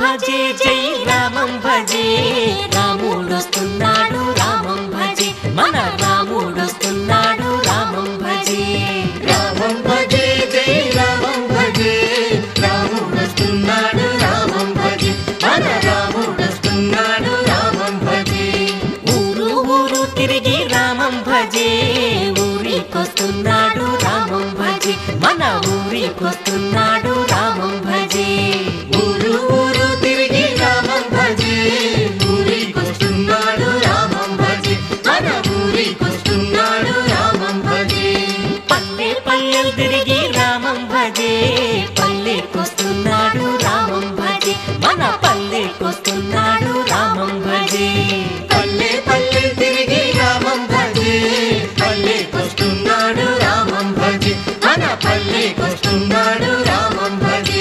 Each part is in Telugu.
భజే జై రామం భజే రాముడొస్తున్నాడు రామం భజే మన రాముడొస్తున్నాడు రామం భజే రామం భజే జై రామం భజే రాముడొస్తున్నాడు రామం భజే మన రాముడొస్తున్నాడు రామం భజే ఊరు ఊరు తిరిగి రామం భజే ఊరికొస్తున్నాడు రామం భజే మన ఊరికొస్తున్నాడు రామం భజే ఊరు ఊరు తిరిగి రామం భజే ఊరికొస్తున్నాడు రామం భజే మన ఊరికొస్తున్నాడు రామం భజే పల్లె పల్లెలు తిరిగి రామం భజే పల్లెకొస్తున్నాడు రామం భజే మన పల్లెకొస్తున్నాడు రామం భజే పల్లె పల్లె తిరిగి రామం భజే పల్లెకొస్తున్నాడు రామం భజే మన పల్లెకొస్తున్నాడు రామం భజే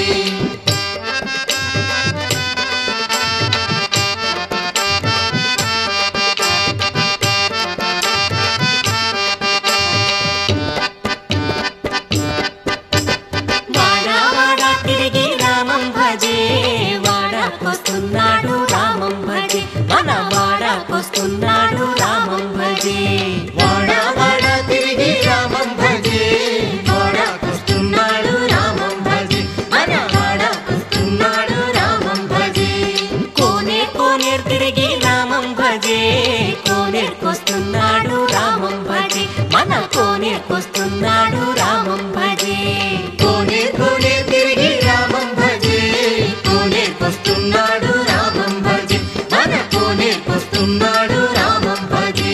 వాడా వాడా తిరిగి రామం భజే వాడాకొస్తున్నాడు రామం భజే మన వాడాకొస్తున్నాడు రామం భజే వాడ వాడ తిరిగి రామం భజే వాడకొస్తున్నాడు రామం భజే మన వాడకొస్తున్నాడు రామం భజే కోనే కోనేరు తిరిగి రామం భజే కోనేరుకొస్తున్నాడు రామం భజే మన కోనేరుకొస్తున్నాడు రామం భజే కోనే కోనే తిరిగి రామం భజే కోనేకొస్తున్నాడు రామం భజే మన కోనేకొస్తున్నాడు రామం భజే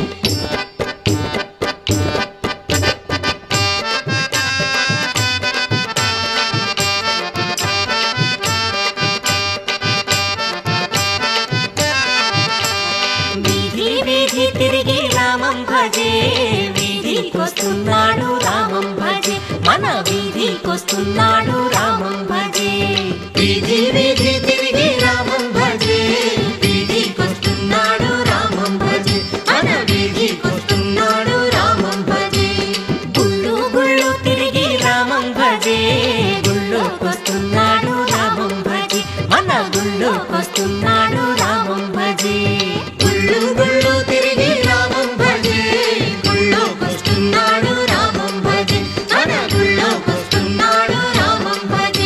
వీధి వీధి తిరిగి రామం భజే వీధికొస్తున్నాడు రామం భజే మన వీధికొస్తున్నాడు రామం భజే వీధి వీధి తిరిగి రామం భజే వీధికొస్తున్నాడు రామం భజే మన వీధికొస్తున్నాడు రామం భజే గుళ్ళు గుళ్ళు తిరిగి రామం భజే గుళ్ళోకొస్తున్నాడు రామం భజే మన గుళ్ళోకొస్తున్నాడు రామం భజే గుళ్ళు గుళ్ళు తిరిగి రామం భజే గుళ్ళోకొస్తున్నాడు రామం భజే మన గుళ్ళోకొస్తున్నాడు రామం భజే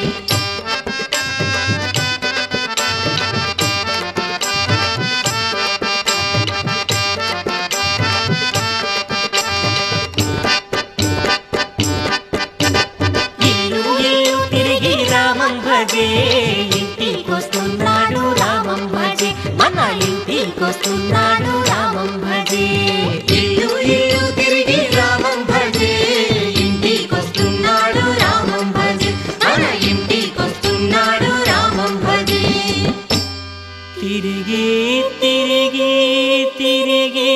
ఇల్లు ఇల్లు తిరిగి రామం భజే ఇంటికొస్తున్నాడు రామం భజే మన ఇంటికొస్తున్నాడు రామం భజే ఇల్లు ఇల్లు తిరిగి రామం భజే ఇంటికొస్తున్నాడు రామం భజే మన ఇంటికొస్తున్నాడు రామం భజే తిరిగి తిరిగి తిరిగి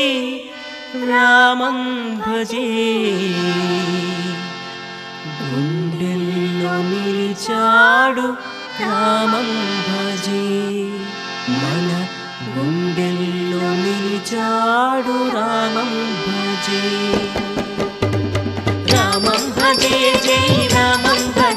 రామం భజే గుండెల్లో నిలిచాడు రామం భజే మన గుండెల్లో నిలిచాడు రామం భజే రామం భజే జై రామం భజే